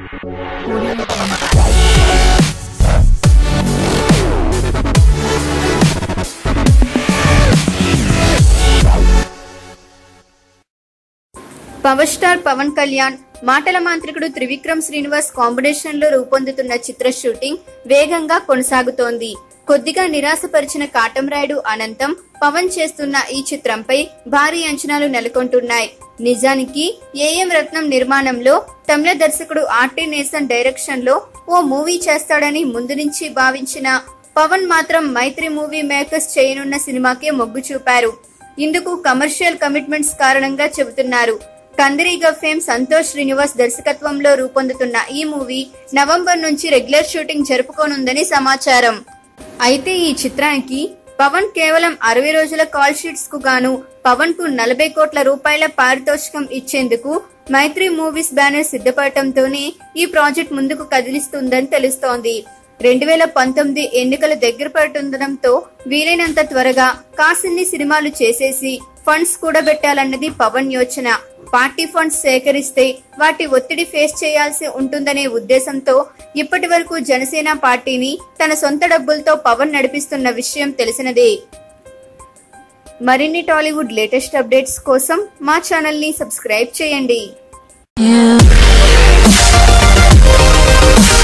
Power star Pawan Kalyan మాటల మాంత్రికుడు Trivikram Srinivas combination లో రూపొందుతున్న చిత్ర షూటింగ్ వేగంగా కొనసాగుతోంది కొద్దిగా నిరాశపరిచిన కాటంరాయుడు అనంతం పవన్ చేస్తున్న ఈ చిత్రంపై భారీ అంచనాలు నెలకొంటున్నాయి నిజానికి ఏఎం రత్నం నిర్మాణంలో తమిళ దర్శకుడు ఆర్టీ నేసన్ డైరెక్షన్ లో ఓ మూవీ చేస్తాడని ముందు నుంచి భావించిన పవన్ మాత్రం మైత్రి మూవీ మేకర్స్ చేయనున్న సినిమాకే మొగ్గు చూపారు ఇందుకు కమర్షియల్ కమిట్మెంట్స్ కారణంగా చెబుతున్నారు కందిరీగ ఫేమ్ సంతోష్ శ్రీనివాస్ దర్శకత్వంలో రూపొందుతున్న ఈ మూవీ నవంబర్ నుంచి రెగ్యులర్ షూటింగ్ జరుపుకోనుందని సమాచారం అయితే ఈ చిత్రానికి పవన్ కేవలం అరవై రోజుల కాల్ షీట్స్ కు గాను పవన్ కు నలభై కోట్ల రూపాయల పారితోషికం ఇచ్చేందుకు మైత్రి మూవీస్ బ్యానర్ సిద్ధపడటంతోనే ఈ ప్రాజెక్ట్ ముందుకు కదిలిస్తుందని తెలుస్తోంది రెండు వేల పంతొమ్మిది ఎన్నికలు దగ్గర పడుతుండటంతో వీలైనంత త్వరగా కాసిన్ని సినిమాలు చేసేసి ఫండ్స్ కూడబెట్టాలన్నది పవన్ యోచన పార్టీ ఫండ్స్ సేకరిస్తే వాటి ఒత్తిడి ఫేస్ చేయాల్సి ఉంటుందనే ఉద్దేశంతో ఇప్పటి వరకు జనసేన పార్టీని తన సొంత డబ్బులతో పవన్ నడిపిస్తున్న విషయం తెలిసినదే మరిన్ని టాలీవుడ్ లేటెస్ట్ అప్డేట్స్ కోసం మా ఛానల్ ని సబ్స్క్రైబ్ చేయండి Yeah.